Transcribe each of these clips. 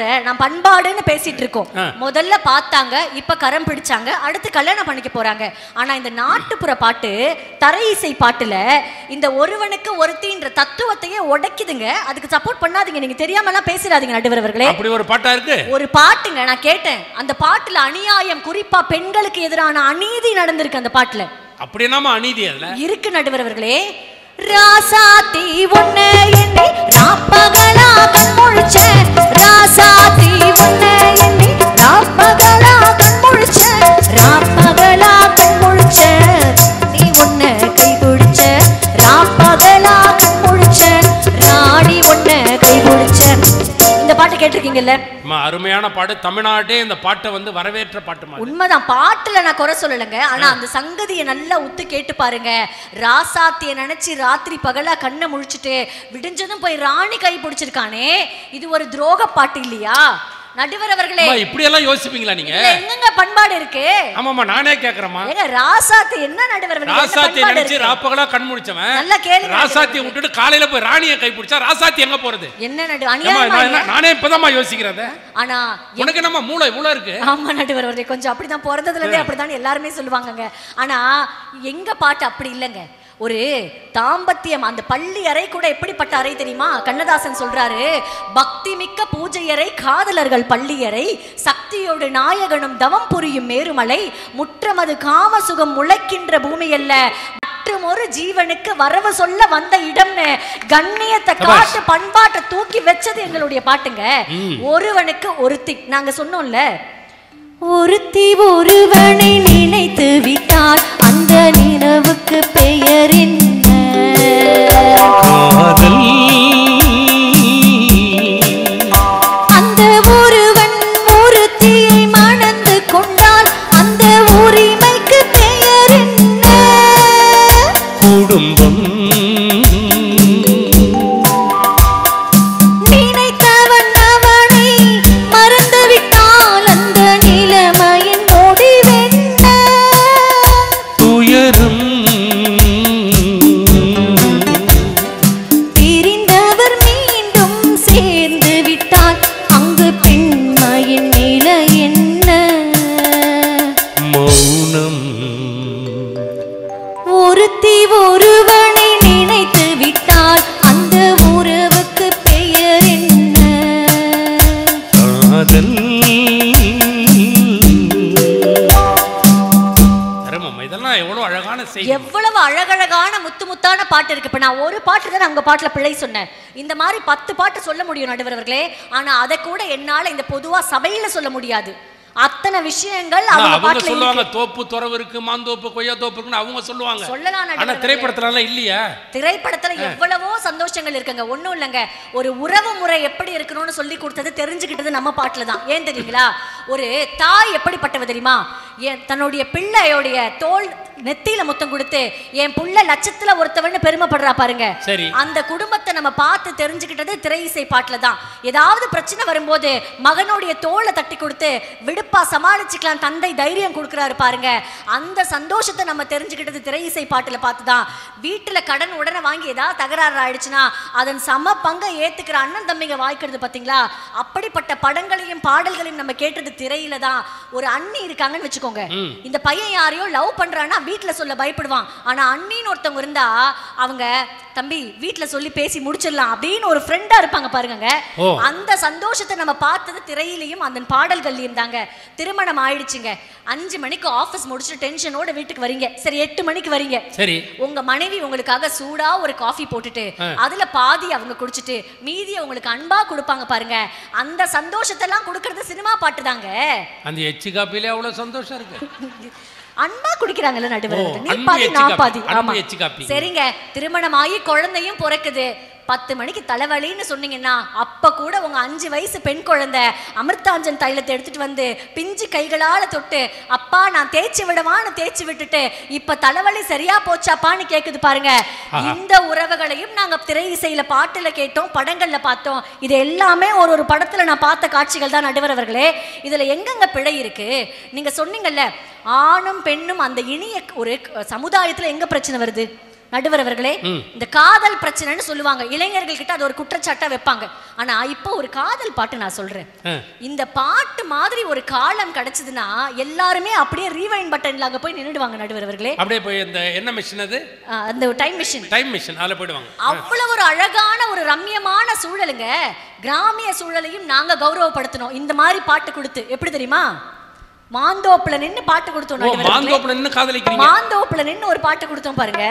நான் பண்பாடுன்னு பேசிட்டு இருக்கோம் ஆ. முதல்ல பார்த்தாங்க இப்ப கரம் பிடிச்சாங்க அடுத்து கல்யாணம் பண்ணிக்க போறாங்க ஆனா இந்த நாட்டுப்புற பாட்டு தரை இசை பாட்டுல இந்த ஒருவனுக்கு ஒருத்தின்ற தத்துவத்தையே உடைக்குதுங்க அதுக்கு சப்போர்ட் பண்ணாதீங்க நீங்க தெரியாம எல்லாம் பேசிடாதீங்க நடுவர் அவர்களே அப்படி ஒரு பாட்டா இருக்கு ஒரு பாட்டுங்க நான் கேட்டேன் அந்த பாட்டுல அநியாயம் குறிப்பா பெண்களுக்கு எதிரான அநீதி நடந்திருக்கு அந்த பாட்டுல அப்படி என்னமா அநீதி அதுல இருக்கு நடுவர் அவர்களே ராசாத்தி ஒண்ணு எண்ணி ராப்பகலா கண்முழிச்ச ராசாத்தி ஒண்ணு எண்ணி ராப்பகலா கண்முழிச்ச ராப்பகலா கண்முழிச்ச நீ ஒண்ணு கை பிடிச்ச ராப்பகலா கண்முழிச்ச ராணி ஒண்ணு கை பிடிச்ச இந்த பாட்டு கேட்டிருக்கீங்கல்ல அம்மா, அருமையான பாட்டு தமிழ்நாட்டே இந்த பாட்டை வந்து வரவேற்ற பாட்டு மாதிரி உண்மைதான் பாட்டுல நான் குறை சொல்லலைங்க ஆனா அந்த சங்கதியை நல்லா உத்து கேட்டு பாருங்க ராசாத்திய நினைச்சு ராத்திரி பகலா கண்ணை முழிச்சிட்டு விடிஞ்சதும் போய் ராணி கை பிடிச்சிருக்கானே இது ஒரு துரோக பாட்டு இல்லையா நடுவர் அவர்களே அம்மா, இப்படி எல்லாம் யோசிப்பீங்களா நீங்க இதுல எங்கங்க பண்பாடு இருக்கு ஆமாம்மா நானே கேக்குறேம்மா ஏங்க ராசாத்தி என்ன நடுவர் அவர்களே? என்ன ராசாத்தி பண்பாடு நினைச்சு இருக்கு? ராப்பகலா கண் முடிச்சவன் நல்லா கேளுங்க ராசாத்தியை விட்டுட்டு காலையில போய் ராணியை கை பிடிச்சா ராசாத்தி எங்க போறது என்ன நடு ஏம்மா, அநியாயமா நான் இல்லையா? என்ன- நானே இப்பதாம்மா யோசிக்கிறேன் அதை. ஆனா உனக்கு என்னம்மா மூளை இவ்வளவு இருக்கு ஆமா நடுவர் அவர்களே கொஞ்சம் அப்படிதான் பிறந்ததுல இருந்தே அப்படிதான் எல்லாருமே சொல்லுவாங்கங்க ஆனா எங்க பாட்டு அப்படி இல்லைங்க ஒரு தாம்பத்தியம் அந்த பள்ளி அறை கூட எப்படிப்பட்ட அறை தெரியுமா கண்ணதாசன் சொல்றாரு பக்தி மிக்க பூஜை அறை காதலர்கள் பள்ளி அறை சக்தியோடு நாயகனும் தவம் புரியும் மேருமலை முற்றமது காம சுகம் முளைக்கின்ற பூமி அல்ல மற்றும் ஒரு ஜீவனுக்கு வரவு சொல்ல வந்த இடம்னு கண்ணியத்தை காட்டு பண்பாட்டை தூக்கி வச்சது எங்களுடைய பாட்டுங்க ஒருவனுக்கு ஒருத்தி நாங்க சொன்னோம்ல ஒருத்தி ஒருவனை நினைத்து விட்டால் அந்த நினைவுக்கு பெயர் என்ன காதல் அந்த ஒருவன் ஒருத்தியை மணந்து கொண்டால் அந்த உரிமைக்கு பெயர் என்ன குடும்பம் நினைத்தவன் அவனை மறந்து விட்டால் அந்த நிலைமையின் முடிவென்ன துயரம் பிரிந்தவர் மீண்டும் சேர்ந்து விட்டால் அங்கு பெண்மையின் நிலை என்ன மௌனம் ஒருத்தி ஒருவனை நினைத்து விட்டால் அந்த உறவுக்கு பெயர் என்ன காதல் அருமம்மா, இதெல்லாம் எவ்வளவு அழகான செய்தி எவ்வளவு அழகழகான முத்து முத்தான பாட்டு இருக்கு இப்ப நான் ஒரு பாட்டு தான் அங்க பாட்டுல பிழை சொன்னேன் இந்த மாதிரி பத்து பாட்டு சொல்ல முடியும் நடுவர் அவர்களே ஆனா அதை கூட என்னால இந்த பொதுவா சபையில சொல்ல முடியாது அத்தனை விஷயங்கள் ஆனா, அவங்க அவங்க பாட்டுல சொல்லுவாங்க இருக்கு. தோப்பு துறவு இருக்கு மாந்தோப்பு கொய்யா தோப்பு இருக்குன்னு அவங்க சொல்லுவாங்க சொல்லலாம் ஆனா நடுவர் அவர்களே. திரைப்படத்துல எல்லாம் இல்லையா திரைப்படத்துல எவ்வளவோ சந்தோஷங்கள் இருக்குங்க ஒண்ணும் இல்லைங்க ஒரு உறவு முறை எப்படி இருக்கணும்னு சொல்லி கொடுத்தது தெரிஞ்சுக்கிட்டது நம்ம பாட்டுல தான் ஏன் தெரியுங்களா ஒரு தாய் எப்படிப்பட்டவ தெரியுமா என் தன்னுடைய பிள்ளையோடைய தோல் நெத்தியில முத்தம் கொடுத்து என் புள்ள லட்சத்துல ஒருத்தவன்னு பெருமைப்படுறா பாருங்க சரி அந்த குடும்பத்தை நம்ம பார்த்து தெரிஞ்சுக்கிட்டது திரை இசை பாட்டுல தான் ஏதாவது பிரச்சனை வரும்போது மகனுடைய தோலை தட்டி கொடுத்து விடுப்பா சமாளிச்சுக்கலாம் தந்தை தைரியம் கொடுக்குறாரு பாருங்க அந்த சந்தோஷத்தை நம்ம தெரிஞ்சுக்கிட்டது திரை இசை பாட்டுல பார்த்து தான் வீட்டுல கடன் உடனே வாங்கி ஏதாவது தகராறு ஆயிடுச்சுன்னா அதன் சம பங்கை ஏத்துக்கிற அண்ணன் தம்பிங்க வாய்க்கிறது பாத்தீங்களா அப்படிப்பட்ட படங்களையும் பாடல்களையும் நம்ம கேட்டது திரையில தான் ஒரு அண்ணி இருக்காங்கன்னு வச்சுக்கோங்க இந்த பையன் யாரையோ லவ் பண்றான்னா வீட்ல சொல்ல பயப்படுவான் ஆனா அண்ணின்னு ஒருத்தவங்க இருந்தா அவங்க தம்பி வீட்ல சொல்லி பேசி முடிச்சிடலாம் அப்படின்னு ஒரு ஃப்ரெண்டா இருப்பாங்க பாருங்க ஓ. அந்த சந்தோஷத்தை நம்ம பார்த்தது திரையிலையும் அந்த பாடல்கள்லையும் தாங்க திருமணம் ஆயிடுச்சுங்க அஞ்சு மணிக்கு ஆபீஸ் முடிச்சுட்டு டென்ஷனோட வீட்டுக்கு வரீங்க சரி எட்டு மணிக்கு வரீங்க சரி உங்க மனைவி உங்களுக்காக சூடா ஒரு காஃபி போட்டுட்டு அதுல பாதி அவங்க குடிச்சிட்டு மீதியை உங்களுக்கு அன்பா கொடுப்பாங்க பாருங்க அந்த சந்தோஷத்தெல்லாம் கொடுக்கறது சினிமா பாட்டு தாங்க அந்த எச்சி காப்பிலே அவ்வளவு சந்தோஷம் இருக்கு அன்பா குடிக்கிறாங்கல்ல நடுவர் ஓ, நீ அன்பு பாதி எச்சி நான் காப்பி, பாதி அன்பு ஆமா எச்சி காப்பி. சரிங்க திருமணமாகி குழந்தையும் பிறக்குது பத்து மணிக்கு தலைவலின்னு சொன்னீங்கன்னா அப்ப கூட உங்க அஞ்சு வயசு பெண் குழந்தை அமிர்தாஞ்சன் தைலத்தை எடுத்துட்டு வந்து பிஞ்சு கைகளால தொட்டு அப்பா நான் தேய்ச்சி விடவான்னு தேய்ச்சி விட்டுட்டு இப்ப தலைவலி சரியா போச்சாப்பான்னு கேக்குது பாருங்க இந்த உறவுகளையும் நாங்க திரை இசையில பாட்டுல கேட்டோம் படங்கள்ல பார்த்தோம் இது எல்லாமே ஒரு ஒரு படத்துல நான் பார்த்த காட்சிகள் தான் நடுவர் அவர்களே இதுல எங்கெங்க பிழை இருக்கு நீங்க சொன்னீங்கல்ல ஆணும் பெண்ணும் அந்த இனிய ஒரு சமுதாயத்துல எங்க பிரச்சனை வருது நடுவர் அவர்களே இந்த காதல் பிரச்சனைன்னு சொல்லுவாங்க இளைஞர்கள் கிட்ட அது ஒரு குற்றச்சாட்டா வைப்பாங்க ஆனா இப்போ ஒரு காதல் பாட்டு நான் சொல்றேன் ஆ. இந்த பாட்டு மாதிரி ஒரு காலம் கிடைச்சதுன்னா எல்லாருமே அப்படியே ரீவைன் பட்டன்ல அங்க போய் நின்னுடுவாங்க நடுவர் அவர்களே அப்படியே போய் இந்த என்ன மிஷின் அது ஆ, அந்த டைம் மிஷின் டைம் மிஷின் அதில் போயிடுவாங்க அவ்வளவு ஒரு அழகான ஒரு ரம்யமான சூழலுங்க கிராமிய சூழலையும் நாங்க கௌரவப்படுத்தணும் இந்த மாதிரி பாட்டு கொடுத்து எப்படி தெரியுமா மாந்தோப்புல நின்னு பாட்டு கொடுத்தோம் ஓ நடுவர்களே. மாந்தோப்புல நின்று காதலிக்கிறீங்க மாந்தோப்புல நின்னு ஒரு பாட்டு கொடுத்தோம் பாருங்க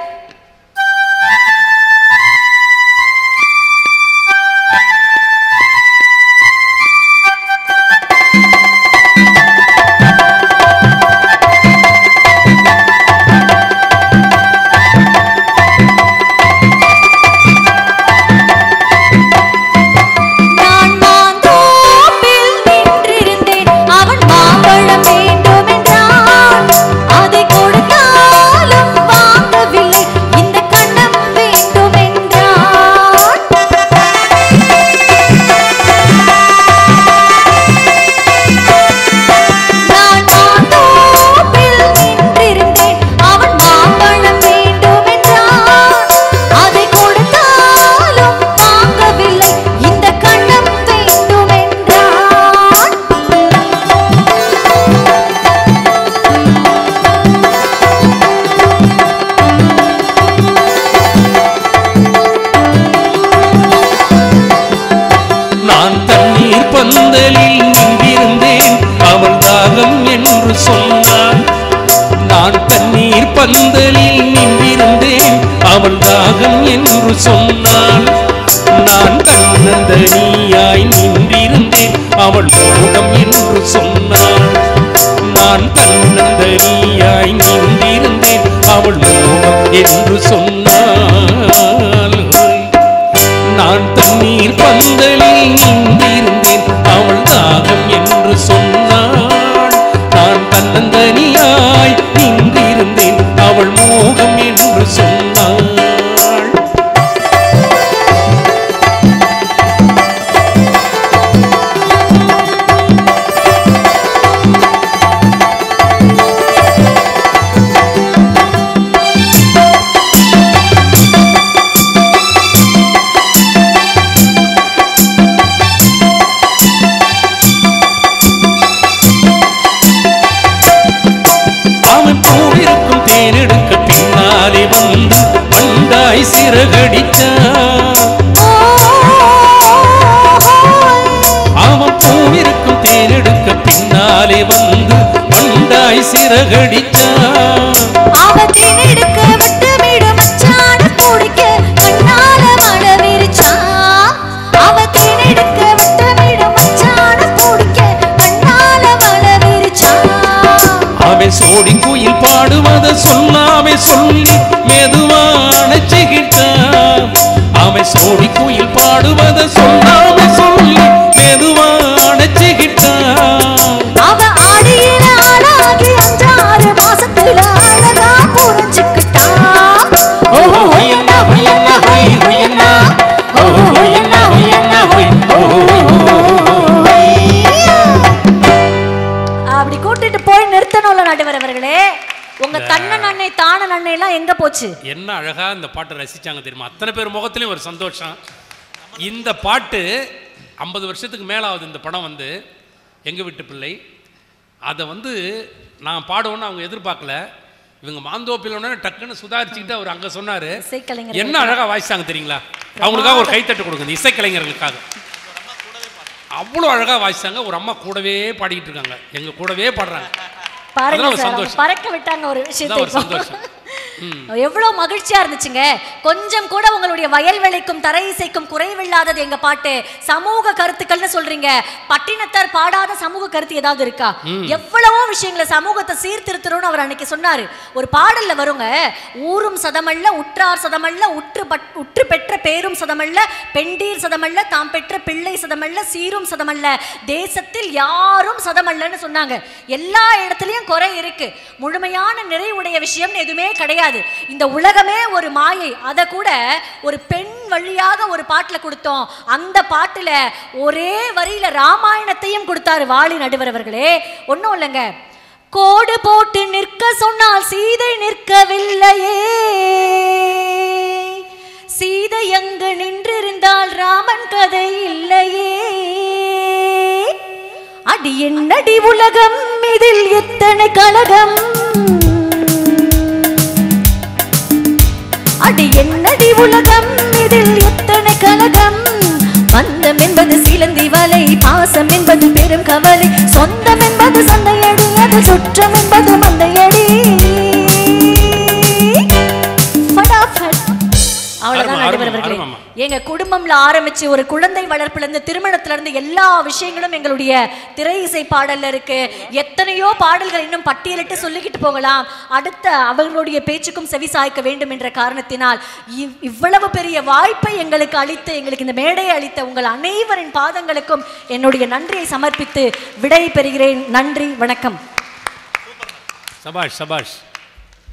நான் மாந்தோப்பில் நின்றிருந்தேன் அவன் மாம்பழம் வேண்டும் என்றான் அதை கொடுத்தாலும் வாங்கவில்லை இந்த கண்ணம் வேண்டும் என்றான் நான் மாந்தோப்பில் நின்றிருந்தேன் அவன் மாம்பழம் வேண்டும் என்றான் அதை கொடுத்தாலும் வாங்கவில்லை இந்த கண்ணம் வேண்டும் என்றான் நான் தண்ணீர் பந்தலில் நின்றிருந்தேன் அவள் தாகம் என்று சொன்னாள் நான் தண்ணீர் பந்தலில் நின்றிருந்தேன் அவள் தாகம் என்று சொன்னாள் நான் தன்னந்தனியாய் நின்றிருந்தேன் அவள் மோகம் என்று சொன்னாள் நான் தன்னந்தனியாய் நின்றிருந்தேன் அவள் மோகம் என்று சொன்னாள் நான் தண்ணீர் பந்தலில் நின்றிருந்தேன் அவள் தாகம் என்று சொன்னாள் நான் தன்னந்தனியாய் நின்றிருந்தேன் அவள் மோகம் என்று சொன்னாள் அவன் பூவிருக்கும் தேனெடுக்க பின்னாலே வந்து வந்தாய் சிறகடித்தான் அவன் பூவிருக்கும் தேனெடுக்க பின்னாலே வந்து வந்தாய் சிறகடித்தான் அவ திணெடுக்க விட்டுமிடு மச்சான குடிக்க கண்ணால மழை விரிச்சான் அவ திணெடுக்க விட்டுமிடு மச்சான குடிக்க கண்ணால மழை விரிச்சான் அவன் சோடி குயில் பாடுவத சொல்லாமே சொல்லி மெதுவான சிகிட்டான் அவன் சோடி குயில் பாடுவத சொல்லாமே சொல்லி மெதுவான சிகிட்டான் அவ ஆடியில ஆளாகி அஞ்சாறு மாசத்துல அழகா புரிஞ்சுக்கிட்டான் ஓஹோ ஹொய்யன்னா ஹொய்யன்னா ஹொய் ஹொய்யன்னா ஓஹோ ஹொய்யன்னா ஹொய்யன்னா ஹொய் அப்படி கூட்டிட்டு போய் நிறுத்தணும்ல நடுவர் அவர்களே உங்க தன்னன் அன்னை தான அன்னை எல்லாம் எங்க போச்சு என்ன அழகா இந்த பாட்டை ரசிச்சாங்க தெரியுமா அத்தனை பேர் முகத்துலயும் ஒரு சந்தோஷம் இந்த பாட்டு ஐம்பது வருஷத்துக்கு மேல ஆகுது இந்த படம் வந்து எங்க வீட்டு பிள்ளை அதை வந்து நான் பாடுவோன்னு அவங்க எதிர்பார்க்கல இவங்க மாந்தோப்பில் உடனே டக்குன்னு சுதாரிச்சுக்கிட்டு அவர் அங்க சொன்னாரு இசைக்கலைஞர் என்ன அழகா வாசிச்சாங்க தெரியுங்களா அவங்களுக்காக ஒரு கைத்தட்டு கொடுங்க இந்த இசைக்கலைஞர்களுக்காக அவ்வளோ அழகா வாசிச்சாங்க ஒரு அம்மா கூடவே பாடிக்கிட்டு இருக்காங்க எங்க கூடவே பாடுறாங்க பாருங்க அதெல்லாம் ஒரு சார் அவங்க சந்தோஷம். பறக்க விட்டாங்க ஒரு விஷயத்தை அதான் ஒரு இப்போ. சந்தோஷம். எவ்வளவு மகிழ்ச்சியா இருந்துச்சுங்க கொஞ்சம் கூட உங்களுடைய வயல்வெளிக்கும் தரை இசைக்கும் குறைவில்லாதது எங்க பாட்டு சமூக கருத்துக்கள்னு சொல்றீங்க பட்டினத்தார் பாடாத சமூக கருத்து ஏதாவது இருக்கா எவ்வளவோ விஷயங்களை சமூகத்தை சீர்திருத்தணும்னு அவர் அன்னைக்கு சொன்னாரு ஒரு பாடல்ல வருங்க ஊரும் சதமல்ல உற்றார் சதமல்ல உற்று பட் உற்று பெற்ற பேரும் சதமல்ல பெண்டீர் சதமல்ல தாம் பெற்ற பிள்ளை சதமல்ல சீரும் சதமல்ல தேசத்தில் யாரும் சதமல்லன்னு சொன்னாங்க எல்லா இடத்துலயும் குறை இருக்கு முழுமையான நிறைவுடைய விஷயம் எதுவுமே கிடையாது இந்த உலகமே ஒரு மாயை அதை கூட ஒரு பெண் வழியாக ஒரு பாட்டுல கொடுத்தோம் அந்த பாட்டுல ஒரே வரியில ராமாயணத்தையும் கொடுத்தாரு வாலி நடுவர் அவர்களே ஒன்றும் இல்லைங்க கோடு போட்டு நிற்க சொன்னால் சீதை நிற்கவில்லையே சீதை அங்கு நின்றிருந்தால் ராமன் கதை இல்லையே அடி என்னடி உலகம் இதில் எத்தனை கலகம் அடி என்னடி உலகம் இதில் எத்தனை கலகம் பந்தம் என்பது சிலந்தி வலை பாசம் என்பது பெரும் கவலை சொந்தம் என்பது சந்தையடி அது சுற்றம் என்பது மந்தையடி ஃபடாஃபட். அவ்வளவுதான் அருமை, நடுவர் அருமை, அவர்களே. அருமைம்மா. எங்க குடும்பம்ல ஆரம்பிச்சு ஒரு குழந்தை வளர்ப்புல இருந்து திருமணத்துல இருந்து எல்லா விஷயங்களும் எங்களுடைய திரை இசை பாடல்ல இருக்கு எத்தனையோ பாடல்கள் இன்னும் பட்டியலிட்டு சொல்லிக்கிட்டு போகலாம் அடுத்த அவர்களுடைய பேச்சுக்கும் செவி சாய்க்க வேண்டும் என்ற காரணத்தினால் இவ்- இவ்வளவு பெரிய வாய்ப்பை எங்களுக்கு அளித்து எங்களுக்கு இந்த மேடையை அளித்த உங்கள் அனைவரின் பாதங்களுக்கும் என்னுடைய நன்றியை சமர்ப்பித்து விடை பெறுகிறேன் நன்றி வணக்கம் சபாஷ் சபாஷ்